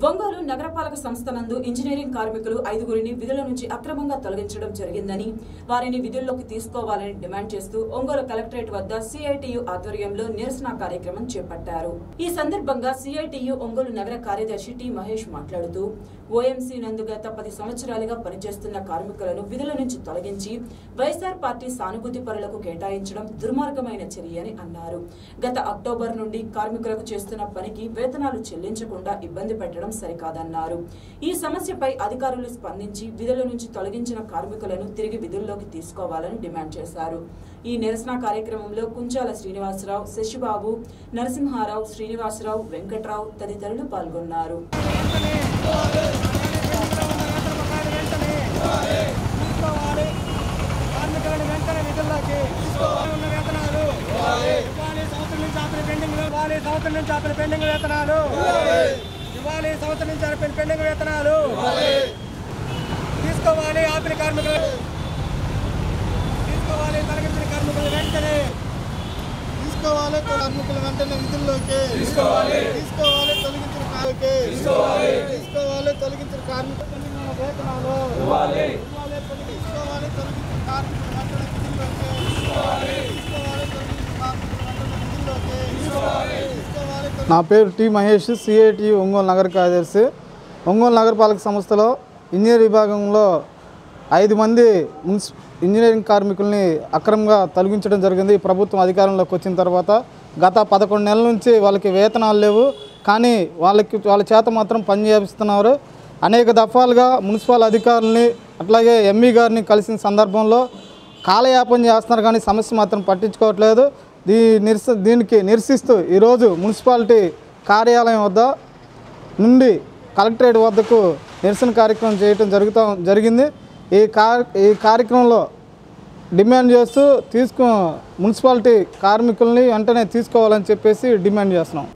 ఒంగోలు నగరపాలక సంస్థ నందు ఇంజనీరింగ్ కార్మికులు ఐదుగురిని విధుల నుంచి అక్రమంగా తొలగించడం జరిగిందని వారిని విధుల్లోకి తీసుకోవాలని డిమాండ్ చేస్తూ ఒంగోలు కలెక్టరేట్ వద్ద సిఐటియు ఆధ్వర్యంలో నిరసన కార్యక్రమం చేపట్టారు ఈ సందర్భంగా సిఐటియు ఒంగోలు నగర కార్యదర్శి టి మహేష్ మాట్లాడుతూ ఓఎంసీ నందు గత పది సంవత్సరాలుగా పనిచేస్తున్న కార్మికులను విధుల నుంచి తొలగించి వైఎస్ఆర్ పార్టీ సానుభూతి పరులకు కేటాయించడం దుర్మార్గమైన చర్య అని అన్నారు గత అక్టోబర్ నుండి కార్మికులకు చేస్తున్న పనికి వేతనాలు చెల్లించకుండా ఇబ్బంది పెట్టడం సరికాదన్నారు ఈ సమస్యపై అధికారులు స్పందించి విధుల నుంచి తొలగించిన కార్మికులను తిరిగి విధుల్లోకి తీసుకోవాలని డిమాండ్ చేశారు ఈ నిరసన కార్యక్రమంలో కుంచాల శ్రీనివాసరావు శశిబాబు నరసింహారావు శ్రీనివాసరావు వెంకట్రావు తదితరులు పాల్గొన్నారు తీసుకోవాలి కార్మికులను వెంటనే విధుల్లోకి ఉన్న వేతనాలు ఇవ్వాలి సంవత్సరం నుంచి ఆపిన పెండింగ్ ఇవ్వాలి సంవత్సరం నుంచి ఆపిన పెండింగ్ వేతనాలు ఇవ్వాలి సంవత్సరం నుంచి ఆపిన పెండింగ్ వేతనాలు తీసుకోవాలి ఆపిన కార్మికులు తీసుకోవాలి తొలగించిన కార్మికులు వెంటనే తీసుకోవాలి కార్మికుల వెంటనే విధుల్లోకి తీసుకోవాలి తీసుకోవాలి తొలగించిన కార్మికులకి తీసుకోవాలి తీసుకోవాలి తొలగించిన కార్మికుల వేతనాలు ఇవ్వాలి ఇవ్వాలి తొలగి- తీసుకోవాలి తొలగించిన కార్మికుల వెంటనే విధుల్లోకి తీసుకోవాలి తీసుకోవాలి తొలగించిన కార్మికుల వెంటనే విధుల్లోకి తీసుకోవాలి తీసుకోవాలి తొలగి- నా పేరు టి మహేష్ సిఐటి ఒంగోలు నగర కార్యదర్శి ఒంగోలు నగరపాలక సంస్థలో ఇంజనీర్ విభాగంలో ఐదు మంది మున్సి ఇంజనీరింగ్ కార్మికుల్ని అక్రమంగా తొలగించడం జరిగింది ఈ ప్రభుత్వం అధికారంలోకి వచ్చిన తర్వాత గత పదకొండు నెలల నుంచి వాళ్ళకి వేతనాలు లేవు కానీ వాళ్ళకి వాళ్ళ చేత మాత్రం పని చేపిస్తున్నారు అనేక దఫాలుగా మున్సిపల్ అధికారుల్ని అట్లాగే ఎంఈ గారిని కలిసిన సందర్భంలో కాలయాపన చేస్తున్నారు కానీ సమస్య మాత్రం పట్టించుకోవట్లేదు దీ నిరస దీనికి నిరసిస్తూ ఈరోజు మున్సిపాలిటీ కార్యాలయం వద్ద నుండి కలెక్టరేట్ వద్దకు నిరసన కార్యక్రమం చేయటం జరుగుతూ జరిగింది ఈ కార్ ఈ కార్యక్రమంలో డిమాండ్ చేస్తూ తీసుకు మున్సిపాలిటీ కార్మికుల్ని వెంటనే తీసుకోవాలని చెప్పేసి డిమాండ్ చేస్తున్నాం